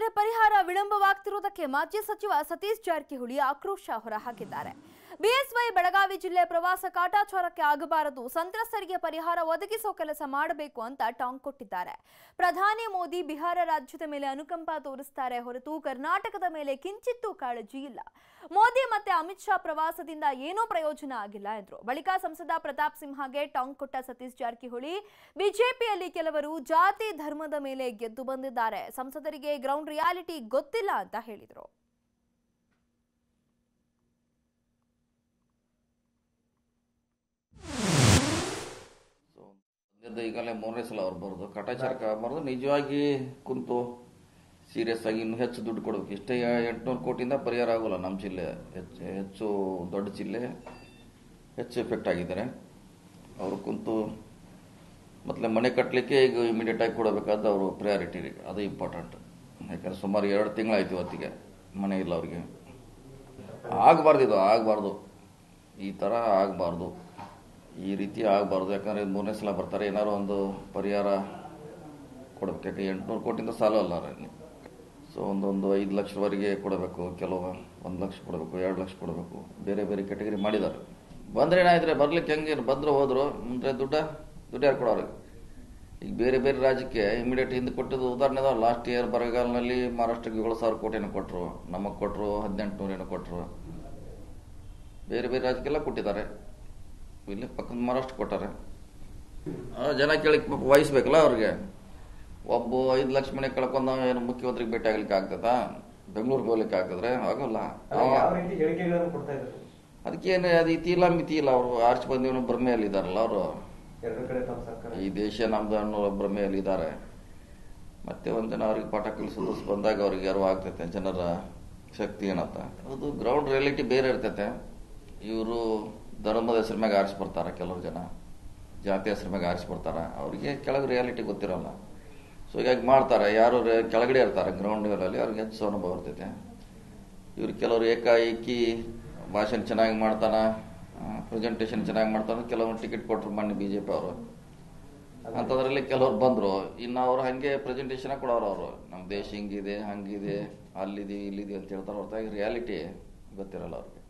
ನೆರೆ ಪರಿಹಾರ ವಿಳಂಬವಾಗ್ತಿರುವುದಕ್ಕೆ ಮಾಜಿ ಸಚಿವ ಸತೀಶ್ ಜಾರಕಿಹೊಳಿ ಆಕ್ರೋಶ ಹೊರಹಾಕಿದ್ದಾರೆ ಬಿಎಸ್ವೈ ಬೆಳಗಾವಿ ಜಿಲ್ಲೆ ಪ್ರವಾಸ ಕಾಟಾಚಾರಕ್ಕೆ ಆಗಬಾರದು ಸಂತ್ರಸ್ತರಿಗೆ ಪರಿಹಾರ ಒದಗಿಸೋ ಕೆಲಸ ಮಾಡಬೇಕು ಅಂತ ಟಾಂಗ್ ಕೊಟ್ಟಿದ್ದಾರೆ ಪ್ರಧಾನಿ ಮೋದಿ ಬಿಹಾರ ರಾಜ್ಯದ ಮೇಲೆ ಅನುಕಂಪ ತೋರಿಸ್ತಾರೆ ಹೊರತು ಕರ್ನಾಟಕದ ಮೇಲೆ ಕಿಂಚಿತ್ತೂ ಕಾಳಜಿ ಇಲ್ಲ ಮೋದಿ ಮತ್ತೆ ಅಮಿತ್ ಶಾ ಪ್ರವಾಸದಿಂದ ಏನೂ ಪ್ರಯೋಜನ ಆಗಿಲ್ಲ ಎಂದ್ರು ಬಳಿಕ ಸಂಸದ ಪ್ರತಾಪ್ ಸಿಂಹಗೆ ಟಾಂಗ್ ಕೊಟ್ಟ ಸತೀಶ್ ಜಾರಕಿಹೊಳಿ ಬಿಜೆಪಿಯಲ್ಲಿ ಕೆಲವರು ಜಾತಿ ಧರ್ಮದ ಮೇಲೆ ಗೆದ್ದು ಬಂದಿದ್ದಾರೆ ಸಂಸದರಿಗೆ ಗ್ರೌಂಡ್ ರಿಯಾಲಿಟಿ ಗೊತ್ತಿಲ್ಲ ಅಂತ ಹೇಳಿದರು ಸೊ ಸದ್ಯದ ಈಗಲೇ ಮೂರನೇ ಸಲ ಅವ್ರು ಬರೋದು ಕಾಟಾಚಾರಕ್ಕೆ ಬರೋದು ನಿಜವಾಗಿ ಕುಂತು ಸೀರಿಯಸ್ ಆಗಿ ಇನ್ನೂ ಹೆಚ್ಚು ದುಡ್ಡು ಕೊಡಬೇಕು ಇಷ್ಟೇ ಎಂಟುನೂರು ಕೋಟಿಯಿಂದ ಪರಿಹಾರ ಆಗೋಲ್ಲ ನಮ್ಮ ಜಿಲ್ಲೆ ಹೆಚ್ಚು ಹೆಚ್ಚು ದೊಡ್ಡ ಜಿಲ್ಲೆ ಹೆಚ್ಚು ಎಫೆಕ್ಟ್ ಆಗಿದ್ದಾರೆ ಅವರು ಕುಂತು ಮೊದಲೇ ಮನೆ ಕಟ್ಟಲಿಕ್ಕೆ ಈಗ ಇಮಿಡಿಯೇಟ್ ಆಗಿ ಕೊಡಬೇಕಾದ ಅವರು ಪ್ರಯಾರಿಟಿ ಅದು ಇಂಪಾರ್ಟೆಂಟ್ ಯಾಕಂದ್ರೆ ಸುಮಾರು ಎರಡು ತಿಂಗಳಾಯ್ತು ಇವತ್ತಿಗೆ ಮನೆ ಇಲ್ಲ ಅವರಿಗೆ ಆಗಬಾರ್ದು ಇದು ಆಗಬಾರ್ದು ಈ ಥರ ಆಗಬಾರ್ದು ಈ ರೀತಿ ಆಗಬಾರ್ದು ಯಾಕಂದರೆ ಮೂರನೇ ಸಲ ಬರ್ತಾರೆ ಏನಾದ್ರು ಒಂದು ಪರಿಹಾರ ಕೊಡಬೇಕು ಯಾಕೆ ಎಂಟುನೂರು ಕೋಟಿಯಿಂದ ಸಾಲ ಅಲ್ಲ ಅಲ್ಲಿ ಸೊ ಒಂದೊಂದು ಐದು ಲಕ್ಷವರೆಗೆ ಕೊಡಬೇಕು ಕೆಲವು ಒಂದು ಲಕ್ಷ ಕೊಡಬೇಕು ಎರಡು ಲಕ್ಷ ಕೊಡಬೇಕು ಬೇರೆ ಬೇರೆ ಕೆಟಗರಿ ಮಾಡಿದ್ದಾರೆ ಬಂದ್ರೆ ಏನಾಯ್ತಾರೆ ಬರ್ಲಿಕ್ಕೆ ಹೆಂಗೆ ಬಂದ್ರು ಹೋದ್ರು ಮುಂದೆ ದುಡ್ಡ ದುಡ್ಡು ಯಾರು ಕೊಡೋರು ಈಗ ಬೇರೆ ಬೇರೆ ರಾಜ್ಯಕ್ಕೆ ಇಮಿಡಿಯೇಟ್ ಹಿಂದೆ ಕೊಟ್ಟಿದ್ದು ಉದಾಹರಣೆ ಅದಾವ ಲಾಸ್ಟ್ ಇಯರ್ ಬರಗಾಲನಲ್ಲಿ ಮಹಾರಾಷ್ಟ್ರಕ್ಕೆ ಏಳು ಸಾವಿರ ಕೋಟಿನ ಕೊಟ್ಟರು ನಮಗೆ ಕೊಟ್ಟರು ಹದಿನೆಂಟು ನೂರೇನೋ ಕೊಟ್ಟರು ಬೇರೆ ಬೇರೆ ರಾಜ್ಯಕ್ಕೆಲ್ಲ ಕೊಟ್ಟಿದ್ದಾರೆ ಇಲ್ಲಿ ಪಕ್ಕದ ಮಹಾರಾಷ್ಟ್ರ ಕೊಟ್ಟಾರೆ ಆ, ಜನ ಕೇಳಕ್ ಪಾಪ ವಹಿಸ್ಬೇಕಲ್ಲ ಅವ್ರಿಗೆ ಒಬ್ಬ ಐದು ಲಕ್ಷ ಮನೆ ಕಳ್ಕೊಂಡು ನಾವು ಏನು ಮುಖ್ಯಮಂತ್ರಿಗೆ ಭೇಟಿ ಆಗ್ಲಿಕ್ಕೆ ಆಗ್ತದ ಬೆಂಗಳೂರಿಗೆ ಹೋಗ್ಲಿಕ್ಕೆ ಆಗ್ತದ್ರೆ ಆಗೋಲ್ಲ ಅಲ್ಲ, ಯಾವ ರೀತಿ ಹೇಳಿಕೆಗಳನ್ನು ಕೊಡ್ತಾ ಇದ್ದಾರೆ ಅದಕ್ಕೇನು ಅದು ಇತಿ ಇಲ್ಲ ಮಿತಿ ಇಲ್ಲ ಅವರು ಆರ್ಚ್ ಬಂದಿವನು ಭ್ರಮೆಯಲ್ಲಿ ಇದಾರಲ್ಲ ಅವರು ಎರಡು ಕಡೆ ತಮ್ಮ ಸರ್ಕಾರ ಈ ದೇಶ ನಮ್ದು ಅನ್ನೋ ಭ್ರಮೆಯಲ್ಲಿ ಇದ್ದಾರೆ ಮತ್ತೆ ಒಂದಿನ ಅವ್ರಿಗೆ ಪಾಠ ಕಲಿಸೋದು ಬಂದಾಗ ಅವ್ರಿಗೆ ಅರಿವು ಆಗ್ತೈತೆ ಜನರ ಶಕ್ತಿ ಏನಂತ ಅದು ಗ್ರೌಂಡ್ ರಿಯಾಲಿಟಿ ಬೇರೆ ಇರ್ತೈತೆ ಇವರು ಧರ್ಮದ ಹೆಸರು ಮ್ಯಾಗ ಆರಿಸಿ ಬರ್ತಾರೆ ಕೆಲವು ಜನ ಜಾತಿ ಹೆಸರು ಮ್ಯಾಗ ಆರಿಸಿ ಬರ್ತಾರೆ ಅವರಿಗೆ ಕೆಳಗೆ ರಿಯಾಲಿಟಿ ಗೊತ್ತಿರಲ್ಲ ಸೊ ಹೀಗಾಗಿ ಮಾಡ್ತಾರೆ ಯಾರು ರೇ- ಕೆಳಗಡೆ ಇರ್ತಾರೆ ಗ್ರೌಂಡ್ ಲೆವೆಲಲ್ಲಿ ಅವ್ರಿಗೆ ಹೆಚ್ಚು ಅನುಭವ ಇರ್ತೈತೆ ಇವ್ರು ಕೆಲವರು ಏಕಾಏಕಿ ಭಾಷಣ ಚೆನ್ನಾಗಿ ಮಾಡ್ತಾನ ಪ್ರೆಸೆಂಟೇಷನ್ ಚೆನ್ನಾಗಿ ಮಾಡ್ತಾನೆ ಕೆಲವೊಂದು ಟಿಕೆಟ್ ಕೊಟ್ಟರು ಮೊನ್ನೆ ಬಿ ಜೆ ಪಿ ಅವರು ಅಂಥದ್ರಲ್ಲಿ ಕೆಲವ್ರು ಬಂದರು ಇನ್ನು ಅವ್ರು ಹಾಗೆ ಪ್ರೆಸೆಂಟೇಷನ್ ಕೊಡೋರು ಅವರು ನಮ್ಮ ದೇಶ ಹಿಂಗಿದೆ ಹಂಗಿದೆ ಅಲ್ಲಿದೆ ಇಲ್ಲಿದೆ ಅಂತ ಹೇಳ್ತಾರೆ ಹೊರತಾಗಿ ರಿಯಾಲಿಟಿ ಗೊತ್ತಿರಲ್ಲ ಅವ್ರಿಗೆ